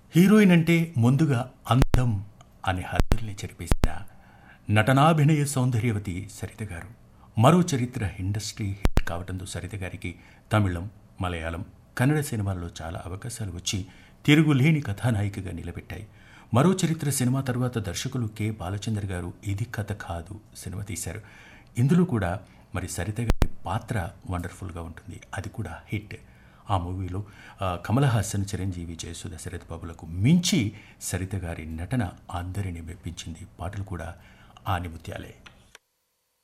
heroine అంటే ముందుగా అందం అనే హద్దుల్ని చెరిపేసిన నటనాభినయ సౌందర్యవతి సరిత గారు మరో చరిత్ర ఇండస్ట్రీ హిట్ కావడంతో సరిత గారికి తమిళం మలయాళం కన్నడ సినిమాల్లో చాలా అవకాశాలు వచ్చి తిరుగులేని కథానాయికగా నిలబెట్టాయి మరో చరిత్ర సినిమా తర్వాత దర్శకులు కె బాలచంద్ర గారు ఇది కథ కాదు సినిమా తీశారు ఇందులో కూడా మరి సరిత గారి పాత్ర వండర్ఫుల్గా ఉంటుంది అది కూడా హిట్ ఆ మూవీలో ఆ, కమల్ హాసన్ చిరంజీవి జయసుధ శరత్ బాబులకు మించి సరిత గారి నటన అందరినీ మెప్పించింది పాటలు కూడా ఆ నిముత్యాలే